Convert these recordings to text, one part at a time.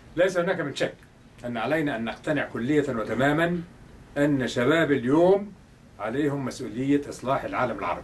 ليس هناك من شك أن علينا أن نقتنع كلية وتماما أن شباب اليوم عليهم مسؤولية إصلاح العالم العربي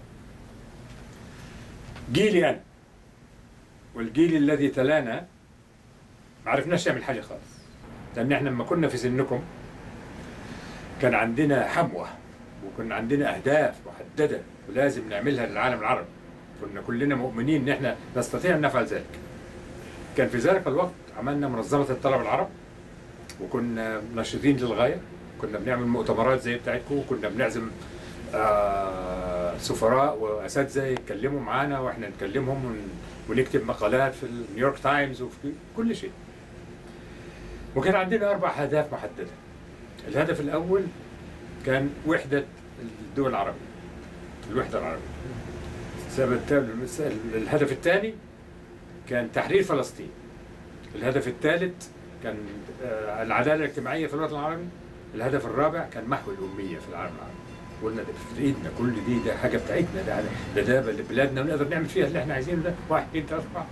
جيلي أنا والجيل الذي تلانا ما عرفناش نعمل حاجة خالص لأن احنا لما كنا في سنكم كان عندنا حموة وكان عندنا أهداف محددة ولازم نعملها للعالم العربي كنا كلنا مؤمنين ان احنا نستطيع ان نفعل ذلك كان في ذلك الوقت عملنا منظمة الطلبة العرب وكنا ناشطين للغاية كنا بنعمل مؤتمرات زي بتاعتكم وكنا بنعزم آه سفراء واساتذه يتكلموا معانا واحنا نكلمهم ون- ونكتب مقالات في نيويورك تايمز وفي كل شيء. وكان عندنا اربع اهداف محدده. الهدف الاول كان وحده الدول العربيه. الوحده العربيه. السبب التالي- الهدف الثاني كان تحرير فلسطين. الهدف الثالث كان آه، العداله الاجتماعيه في الوطن العربي. الهدف الرابع كان محو الاميه في العالم العربي. قلنا ده في ايدنا كل دي ده حاجه بتاعتنا ده ده ده بلادنا ونقدر نعمل فيها اللي احنا عايزينه ده واحد اثنين ثلاثه اربعه.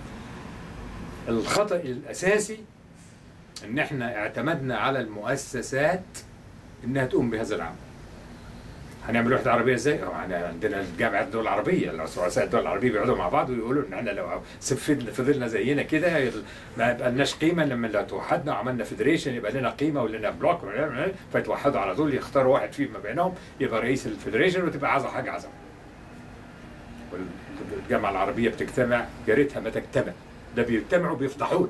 الخطا الاساسي ان احنا اعتمدنا على المؤسسات انها تقوم بهذا العمل. هنعمل وحده عربيه ازاي؟ أو يعني عندنا الجامعه الدول العربيه رؤساء الدول العربيه بيقعدوا مع بعض ويقولوا ان احنا لو فضلنا فضلنا زينا كده ما يبقى لناش قيمه لما لو توحدنا وعملنا فيدريشن يبقى لنا قيمه ولنا بلوك فيتوحدوا على طول يختاروا واحد فيما بينهم يبقى رئيس الفيدريشن وتبقى عظمه حاجه عظمه. والجامعه العربيه بتجتمع يا ريتها ما تجتمع ده بيجتمعوا بيفضحونا.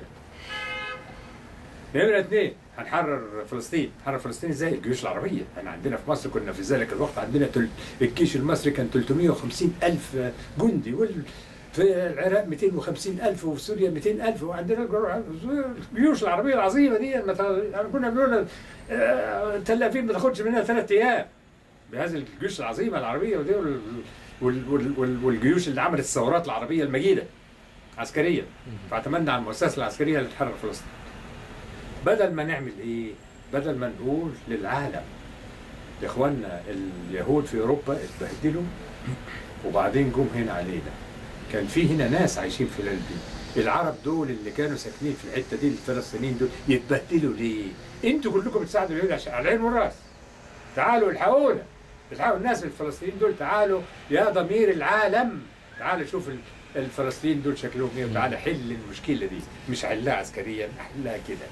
نمرة اثنين هنحرر فلسطين، نحرر فلسطين ازاي؟ الجيوش العربية، احنا عندنا في مصر كنا في ذلك الوقت عندنا تل... الجيش المصري كان 350 ألف جندي وال... في العراق 250 ألف وفي سوريا 200 ألف وعندنا الجيوش العربية العظيمة دي مثلا يعني كنا بنقول آه، تل أبيب ما تاخدش منها ثلاث أيام بهذه الجيوش العظيمة العربية ودي وال... وال... وال... وال... والجيوش اللي عملت الثورات العربية المجيدة عسكريا فاعتمدنا على المؤسسة العسكرية اللي تحرر فلسطين بدل ما نعمل ايه؟ بدل ما نقول للعالم يا اخوانا اليهود في اوروبا اتبهدلوا وبعدين جم هنا علينا كان في هنا ناس عايشين في البلد دي العرب دول اللي كانوا ساكنين في الحته دي الثلاث سنين دول يتبهدلوا ليه؟ انتوا كلكم بتساعدوا اليهود عشان على العين والراس تعالوا الحقونا الحقوا الناس الفلسطينيين دول تعالوا يا ضمير العالم تعالوا شوف ال- الفلسطينيين دول شكلهم ايه وتعالى حل المشكله دي مش حلها عسكريا حلها كده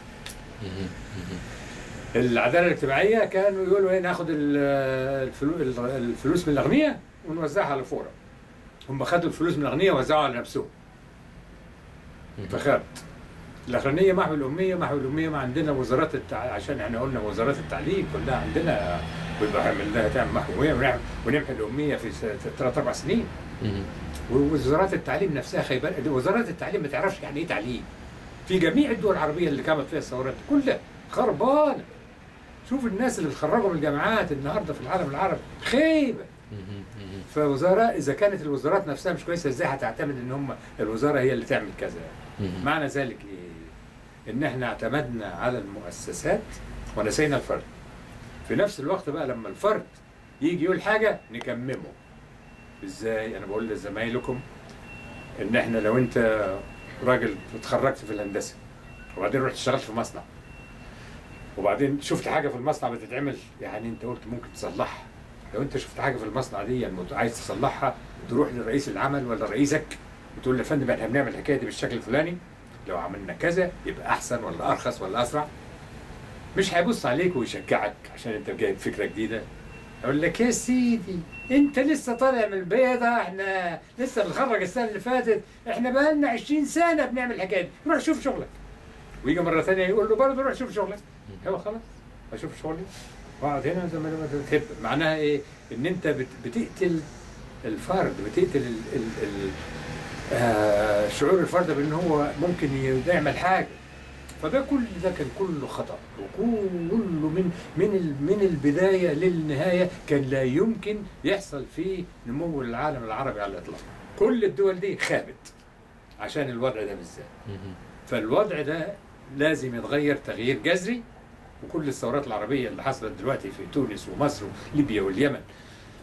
العداله الاجتماعيه كانوا يقولوا ايه ناخد ال- الفلو- الفلوس من الاغنياء ونوزعها على الفقراء هم خدوا الفلوس من الاغنياء ووزعوها على نفسهم فخدت الاخرانيه محو الاميه محو الاميه ما عندنا وزارات التع... عشان احنا قلنا وزارات التعليم كلها عندنا ويبقى عمل لها تعمل محو الاميه ونعمل ونمحي الاميه في ثلاث اربع سنين ووزارات التعليم نفسها خيبان وزارات التعليم ما تعرفش يعني ايه تعليم في جميع الدول العربيه اللي قامت فيها الثورات كلها خربانه شوف الناس اللي اتخرجوا من الجامعات النهارده في العالم العربي خيبه فوزاره اذا كانت الوزارات نفسها مش كويسه ازاي هتعتمد ان هم الوزاره هي اللي تعمل كذا معنى ذلك ايه ان احنا اعتمدنا على المؤسسات ونسينا الفرد في نفس الوقت بقى لما الفرد يجي يقول حاجه نكممه ازاي انا بقول لزمايلكم ان احنا لو انت راجل اتخرجت في الهندسه وبعدين رحت اشتغلت في مصنع وبعدين شفت حاجه في المصنع بتتعمل يعني انت قلت ممكن تصلحها لو انت شفت حاجه في المصنع دي يعني عايز تصلحها تروح لرئيس العمل ولا رئيسك وتقول له يا فندم احنا بنعمل الحكايه دي بالشكل الفلاني لو عملنا كذا يبقى احسن ولا ارخص ولا اسرع مش هيبص عليك ويشجعك عشان انت جايب فكره جديده اقول لك يا سيدي انت لسه طالع من البيضة احنا لسه بنخرج السنه اللي فاتت احنا بقالنا 20 سنه بنعمل الحكايه دي روح شوف شغلك ويجي مره ثانيه يقول له برضه روح شوف شغلك هو خلاص اشوف شغلي واقعد هنا زي ما تحب معناها ايه ان انت بت- بتقتل الفرد بتقتل ال ال ال آه شعور الفرد بان هو ممكن يعمل حاجه فده كل ده كان كله خطا وكله من من ال- من البدايه للنهايه كان لا يمكن يحصل فيه نمو العالم العربي على الاطلاق كل الدول دي خابت عشان الوضع ده بالذات فالوضع ده لازم يتغير تغيير جذري وكل الثورات العربيه اللي حصلت دلوقتي في تونس ومصر وليبيا واليمن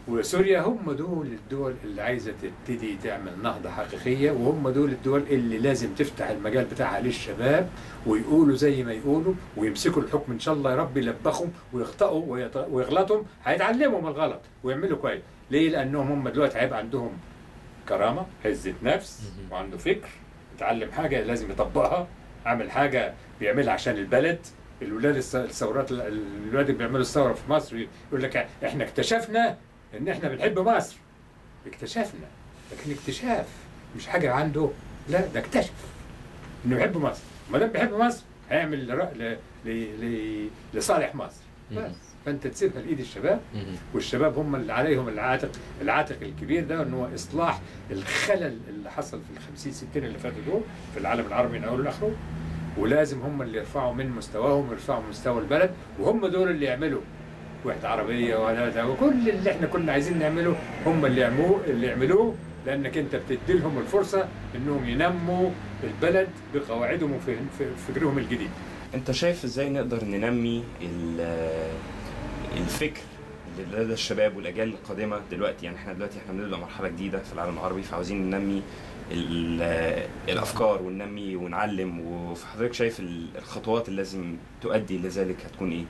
وسوريا هم دول الدول اللي عايزه تبتدي تعمل نهضه حقيقيه وهم دول الدول اللي لازم تفتح المجال بتاعها للشباب ويقولوا زي ما يقولوا ويمسكوا الحكم ان شاء الله يا رب يلبخهم ويخطئوا ويط- ويغلطوا هيتعلموا من الغلط ويعملوا كويس ليه؟ لانهم هم دلوقتي هيبقى عندهم كرامه عزه نفس مهم. وعنده فكر يتعلم حاجه لازم يطبقها عمل حاجه بيعملها عشان البلد الولاد الس- الثورات الولاد اللي بيعملوا الثوره في مصر يقول لك احنا اكتشفنا ان احنا بنحب مصر اكتشفنا لكن اكتشاف مش حاجه عنده لا ده اكتشف انه بيحب مصر ما دام بيحب مصر هيعمل لر- ل... ل... ل... لصالح مصر مم. بس فانت تسيبها لايد الشباب مهم. والشباب هم اللي عليهم العاتق العاتق الكبير ده ان هو اصلاح الخلل اللي حصل في ال 50 60 اللي فاتوا دول في العالم العربي من اوله لاخره ولازم هم اللي يرفعوا من مستواهم ويرفعوا من مستوى البلد وهم دول اللي يعملوا وحده عربيه ولا ده وكل اللي احنا كنا عايزين نعمله هم اللي يعملوه اللي يعملوه لانك انت بتدي لهم الفرصه انهم ينموا البلد بقواعدهم وفكرهم الجديد. انت شايف ازاي نقدر ننمي ال- الفكر اللي لدى الشباب والاجيال القادمه دلوقتي يعني احنا دلوقتي احنا بنبدا مرحله جديده في العالم العربي فعاوزين ننمي ال- الافكار وننمي ونعلم وحضرتك شايف ال- الخطوات اللي لازم تؤدي لذلك هتكون ايه؟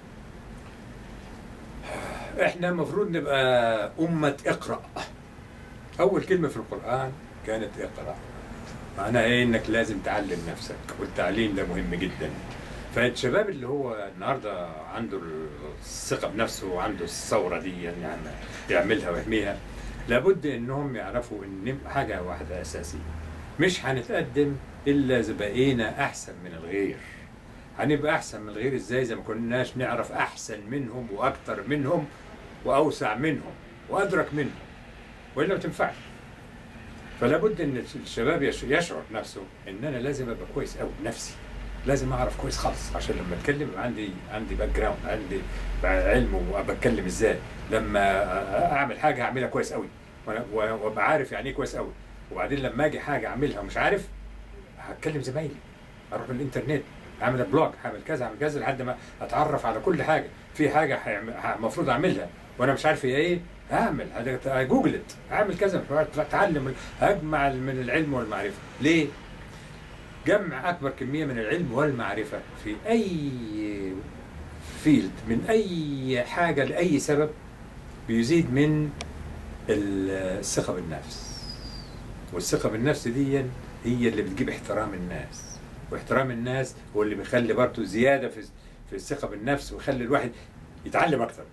احنا المفروض نبقى أمة اقرأ أول كلمة في القرآن كانت اقرأ معناها ايه انك لازم تعلم نفسك والتعليم ده مهم جدا فالشباب اللي هو النهارده عنده الثقة بنفسه وعنده الثورة دي يعني يعملها ويحميها لابد انهم يعرفوا ان حاجة واحدة أساسية مش هنتقدم إلا إذا بقينا أحسن من الغير هنبقى أحسن من الغير إزاي إذا ما كناش نعرف أحسن منهم وأكتر منهم وأوسع منهم وأدرك منهم وإلا ما تنفعش فلا بد ان الشباب يش- يشعر نفسه ان انا لازم ابقى كويس قوي بنفسي لازم اعرف كويس خالص عشان لما اتكلم يبقى عندي عندي باك جراوند عندي علم وبتكلم ازاي لما اعمل حاجه اعملها كويس قوي وأنا- وابقى عارف يعني ايه كويس قوي وبعدين لما اجي حاجه اعملها ومش عارف هتكلم زمايلي اروح الانترنت اعمل بلوج هعمل كذا اعمل كذا لحد ما اتعرف على كل حاجه في حاجه هيعمل- المفروض اعملها وانا مش عارف هي ايه هعمل جوجل اعمل كذا اتعلم اجمع من العلم والمعرفه ليه جمع اكبر كميه من العلم والمعرفه في اي فيلد من اي حاجه لاي سبب بيزيد من الثقه بالنفس والثقه بالنفس دي هي اللي بتجيب احترام الناس واحترام الناس هو اللي بيخلي برضه زياده في في الثقه بالنفس ويخلي الواحد يتعلم اكتر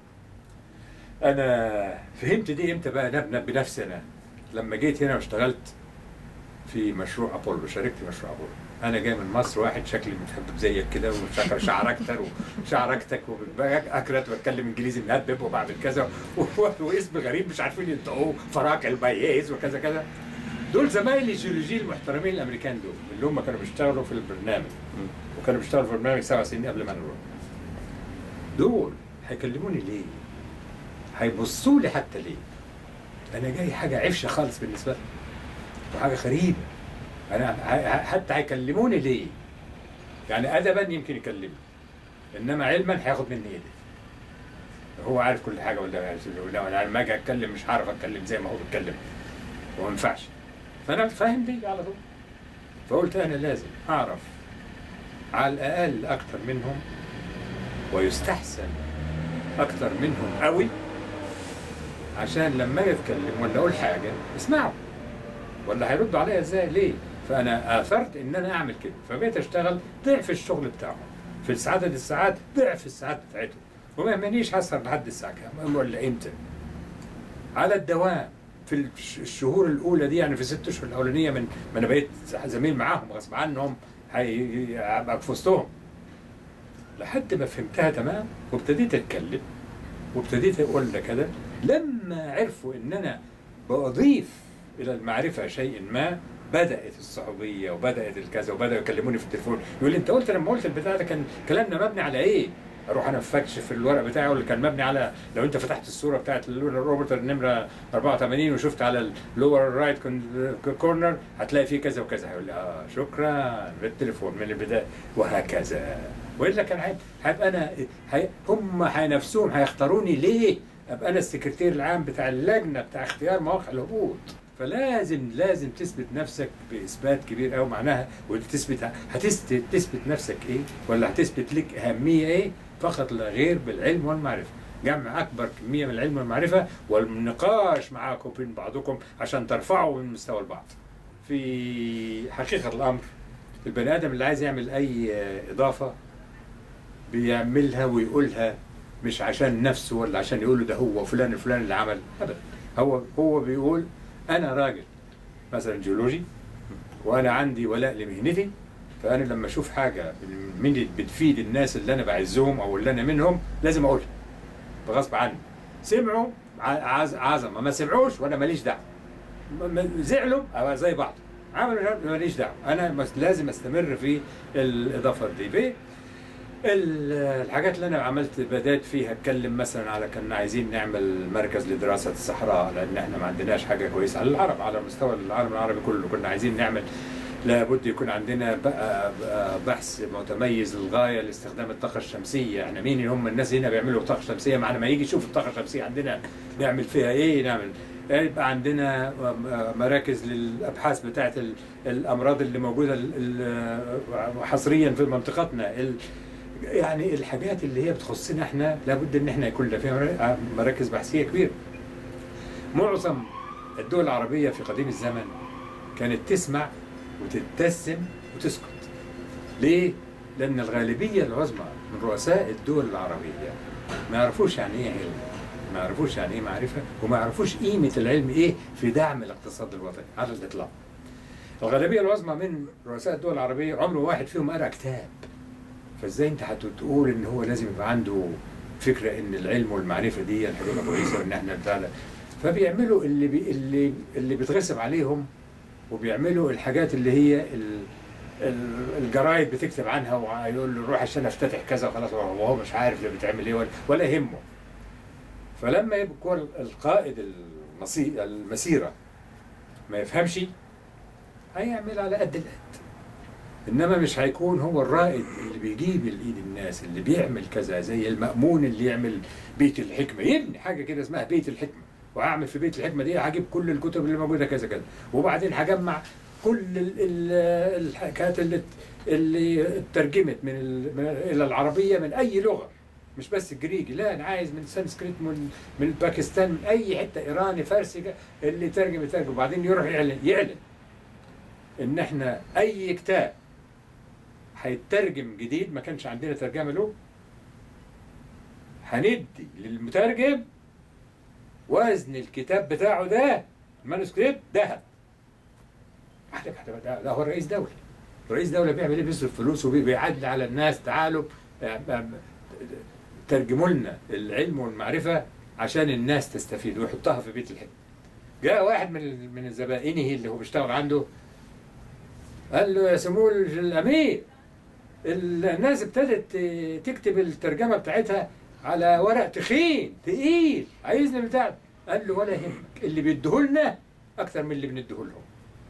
انا فهمت دي امتى بقى نبنى بنفسي انا لما جيت هنا واشتغلت في مشروع ابولو شاركت في مشروع ابولو انا جاي من مصر واحد شكلي متحبب زيك كده وشعر شعر اكتر وشعر اكتك واكرت واتكلم انجليزي مهبب وبعمل كذا و- و- واسم غريب مش عارفين ينطقوه فراك البياز وكذا كذا دول زمايلي الجيولوجي المحترمين الامريكان دول اللي هم كانوا بيشتغلوا في البرنامج وكانوا بيشتغلوا في البرنامج سبع سنين قبل ما نروح دول هيكلموني ليه؟ هيبصوا لي حتى ليه؟ انا جاي حاجه عفشه خالص بالنسبه لهم وحاجه غريبه انا ه- ه- حتى هيكلموني ليه؟ يعني ادبا يمكن يكلمني انما علما هياخد مني ايدي هو عارف كل حاجه ولا ولا انا لما اجي اتكلم مش هعرف اتكلم زي ما هو بيتكلم وما ينفعش فانا فاهم دي على طول فقلت انا لازم اعرف على الاقل اكتر منهم ويستحسن اكتر منهم قوي عشان لما اجي اتكلم ولا اقول حاجه يسمعوا ولا هيردوا عليا ازاي ليه فانا اثرت ان انا اعمل كده فبقيت اشتغل ضعف الشغل بتاعهم في عدد الساعات ضعف الساعات بتاعتهم وما يهمنيش هسهر لحد الساعه كام ولا امتى على الدوام في الش- الشهور الاولى دي يعني في الست اشهر الاولانيه من ما انا بقيت زميل معاهم غصب عنهم هي- هبقى في وسطهم لحد ما فهمتها تمام وابتديت اتكلم وابتديت اقول لك كده لما عرفوا ان انا بضيف الى المعرفه شيء ما بدات الصحوبيه وبدات الكذا وبداوا يكلموني في التليفون يقول لي انت قلت لما قلت البتاع ده كان كلامنا مبني على ايه؟ اروح انا مفكش في الورق بتاعي اقول كان مبني على لو انت فتحت الصوره بتاعت روبرت النمره 84 وشفت على اللور رايت كورنر هتلاقي فيه كذا وكذا هيقول لي اه شكرا بالتليفون من البدايه وهكذا والا كان هيب- هيبقى انا هي هم هي نفسهم هيختاروني ليه؟ ابقى انا السكرتير العام بتاع اللجنه بتاع اختيار مواقع الهبوط فلازم لازم تثبت نفسك باثبات كبير قوي معناها وتثبت هتثبت تثبت نفسك ايه ولا هتثبت لك اهميه ايه فقط لا غير بالعلم والمعرفه جمع اكبر كميه من العلم والمعرفه والنقاش معاكم وبين بعضكم عشان ترفعوا من مستوى البعض في حقيقه الامر البني ادم اللي عايز يعمل اي اضافه بيعملها ويقولها مش عشان نفسه ولا عشان يقوله ده هو فلان الفلاني اللي عمل ابدا هو هو بيقول انا راجل مثلا جيولوجي وانا عندي ولاء لمهنتي فانا لما اشوف حاجه من بتفيد الناس اللي انا بعزهم او اللي انا منهم لازم اقولها بغصب عني سمعوا عز عظمه ما سمعوش وانا ماليش دعوه زعلوا أو زي بعض عملوا ماليش دعوه انا لازم استمر في الاضافه دي الحاجات اللي انا عملت بدات فيها اتكلم مثلا على كنا عايزين نعمل مركز لدراسه الصحراء لان احنا ما عندناش حاجه كويسه على العرب على مستوى العالم العربي كله كنا عايزين نعمل لابد يكون عندنا بقى بحث متميز للغايه لاستخدام الطاقه الشمسيه يعني مين هم الناس هنا بيعملوا الطاقه الشمسيه معنا ما يجي يشوف الطاقه الشمسيه عندنا نعمل فيها ايه نعمل يبقى عندنا مراكز للابحاث بتاعه الامراض اللي موجوده حصريا في منطقتنا يعني الحاجات اللي هي بتخصنا احنا لابد ان احنا يكون فيها مراكز بحثيه كبيره. معظم الدول العربيه في قديم الزمن كانت تسمع وتتسم وتسكت. ليه؟ لان الغالبيه العظمى من رؤساء الدول العربيه ما يعرفوش يعني ايه علم، ما يعرفوش يعني ايه معرفه، وما يعرفوش قيمه العلم ايه في دعم الاقتصاد الوطني على الاطلاق. الغالبيه العظمى من رؤساء الدول العربيه عمر واحد فيهم قرا كتاب. فازاي انت هتقول ان هو لازم يبقى عنده فكره ان العلم والمعرفه دي حاجه كويسه وان احنا بتاع فبيعملوا اللي بي اللي اللي بيتغصب عليهم وبيعملوا الحاجات اللي هي ال الجرايد بتكتب عنها ويقول له روح عشان افتتح كذا وخلاص وهو مش عارف اللي بتعمل ايه ولا, ولا يهمه فلما يكون القائد المسيره ما يفهمش هيعمل على قد القد انما مش هيكون هو الرائد اللي بيجيب الايد الناس اللي بيعمل كذا زي المأمون اللي يعمل بيت الحكمه يبني حاجه كده اسمها بيت الحكمه وهعمل في بيت الحكمه دي هجيب كل الكتب اللي موجوده كذا كذا وبعدين هجمع كل الحكايات اللي اللي اترجمت من, من الى العربيه من اي لغه مش بس الجريكي لا انا عايز من سانسكريت من من باكستان من اي حته ايراني فارسي اللي يترجم يترجم وبعدين يروح يعلن يعلن ان احنا اي كتاب هيترجم جديد ما كانش عندنا ترجمه له هندي للمترجم وزن الكتاب بتاعه ده المانuscript ذهب ده, ده هو رئيس دولة رئيس دولة بيعمل ايه بيصرف فلوس وبيعدل على الناس تعالوا ترجموا لنا العلم والمعرفة عشان الناس تستفيد ويحطها في بيت الحكمة جاء واحد من من زبائنه اللي هو بيشتغل عنده قال له يا سمو الامير الناس ابتدت تكتب الترجمه بتاعتها على ورق تخين تقيل عايزنا بتاع قال له ولا يهمك اللي بيديهولنا اكتر من اللي بنديهولهم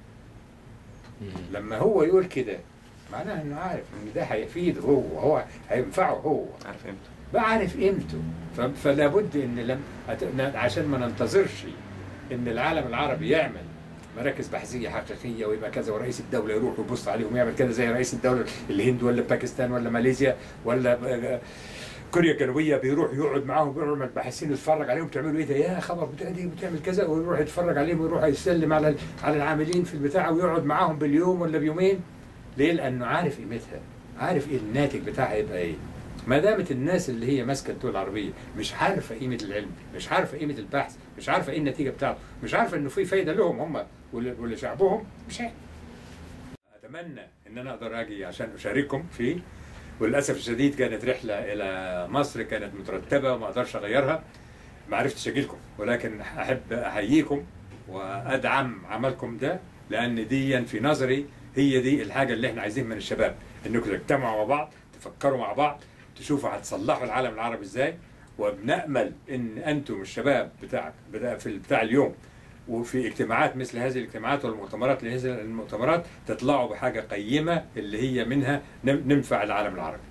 لما هو يقول كده معناها انه عارف ان ده هيفيده هو هو هينفعه هو عارف قيمته بقى عارف قيمته فلا بد ان لم عشان ما ننتظرش ان العالم العربي يعمل مراكز بحثيه حقيقيه ويبقى كذا ورئيس الدوله يروح ويبص عليهم ويعمل كذا زي رئيس الدوله الهند ولا باكستان ولا ماليزيا ولا كوريا الجنوبيه بيروح يقعد معاهم بيقعد مع الباحثين يتفرج عليهم بتعملوا ايه ده يا خبر بتاع دي بتعمل كذا ويروح يتفرج عليهم ويروح يسلم على على العاملين في البتاع ويقعد معاهم باليوم ولا بيومين ليه؟ لانه عارف قيمتها عارف ايه الناتج بتاعها يبقى ايه ما دامت الناس اللي هي ماسكه الدول العربيه مش عارفه قيمه العلم مش عارفه قيمه البحث مش عارفه ايه النتيجه بتاعته مش عارفه انه في فايده لهم هم ولشعبهم مش عارف اتمنى ان انا اقدر اجي عشان اشارككم فيه وللاسف الشديد كانت رحله الى مصر كانت مترتبه وما اقدرش اغيرها ما عرفتش اجي لكم ولكن احب احييكم وادعم عملكم ده لان دي في نظري هي دي الحاجه اللي احنا عايزين من الشباب انكم تجتمعوا مع بعض تفكروا مع بعض تشوفوا هتصلحوا العالم العربي ازاي وبنامل ان انتم الشباب بتاع بتاع في بتاع اليوم وفي اجتماعات مثل هذه الاجتماعات والمؤتمرات لهذه المؤتمرات تطلعوا بحاجه قيمه اللي هي منها ننفع العالم العربي